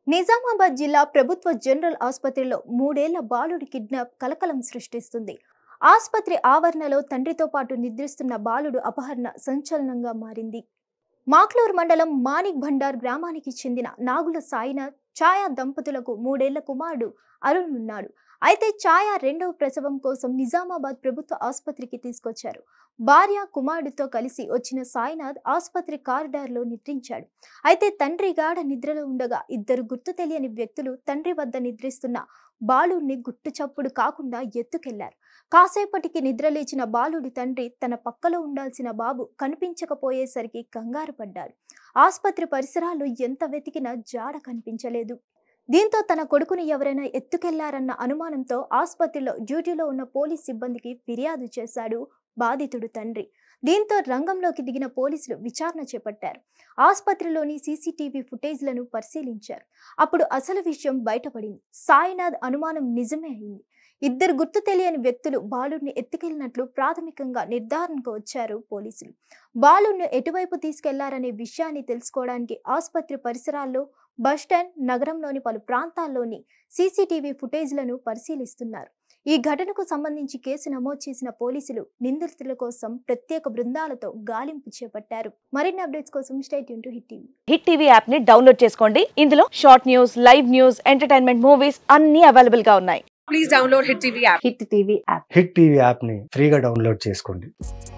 నిజామాబాద్ జిల్లా ప్రభుత్వ జనరల్ ఆసుపత్రిలో మూడేళ్ల బాలుడి కిడ్నాప్ కలకలం సృష్టిస్తుంది ఆసుపత్రి ఆవరణలో తండ్రితో పాటు నిద్రిస్తున్న బాలుడు అపహరణ సంచలనంగా మారింది మాక్లూర్ మండలం మానిక్ భండార్ గ్రామానికి చెందిన నాగుల సాయినాథ్ ఛాయా దంపతులకు మూడేళ్ల కుమారుడు అరుణ్ ఉన్నాడు అయితే ఛాయా రెండవ ప్రసవం కోసం నిజామాబాద్ ప్రభుత్వ ఆసుపత్రికి తీసుకొచ్చారు భార్య కుమారుడితో కలిసి వచ్చిన సాయినాథ్ ఆసుపత్రి కారిడార్లో నిద్రించాడు అయితే తండ్రి గాఢ నిద్రలో ఉండగా ఇద్దరు గుర్తు తెలియని వ్యక్తులు తండ్రి వద్ద నిద్రిస్తున్న బాలుడిని గుట్టు చప్పుడు కాకుండా ఎత్తుకెళ్లారు కాసేపటికి నిద్రలేచిన బాలుడి తండ్రి తన పక్కలో ఉండాల్సిన బాబు కనిపించకపోయేసరికి కంగారు పడ్డాడు ఆసుపత్రి పరిసరాలు ఎంత వెతికినా జాడ కనిపించలేదు దీంతో తన కొడుకుని ఎవరైనా ఎత్తుకెళ్లారన్న అనుమానంతో ఆసుపత్రిలో డ్యూటీలో ఉన్న పోలీస్ సిబ్బందికి ఫిర్యాదు చేశాడు బాధితుడు తండ్రి దీంతో రంగంలోకి దిగిన పోలీసులు విచారణ చేపట్టారు ఆసుపత్రిలోని సీసీటీవీ ఫుటేజ్లను పరిశీలించారు అప్పుడు అసలు విషయం బయటపడింది సాయినాథ్ అనుమానం నిజమే అయింది ఇద్దరు గుర్తు తెలియని వ్యక్తులు బాలుడిని ఎత్తుకెళ్లినట్లు ప్రాథమికంగా నిర్ధారణకు వచ్చారు పోలీసులు బాలుడిని ఎటువైపు తీసుకెళ్లారనే విషయాన్ని తెలుసుకోవడానికి ఆసుపత్రి పరిసరాల్లో బస్టాండ్ నగరంలోని పలు ప్రాంతాల్లోని సీసీటీవీ ఫుటేజ్లను పరిశీలిస్తున్నారు ఈ ఘటనకు సంబంధించి కేసు నమోదు చేసిన పోలీసులు నిందితుల కోసం ప్రత్యేక బృందాలతో గాలింపు చేపట్టారు మరిన్ని అప్డేట్స్ కోసం state to hit TV hit TV app ని డౌన్లోడ్ చేసుకోండి ఇందులో short news live news entertainment movies అన్ని అవైలబుల్ గా ఉన్నాయి please download Hit TV app. Hit TV app hit TV యాప్ని ఫ్రీగా డౌన్లోడ్ చేసుకోండి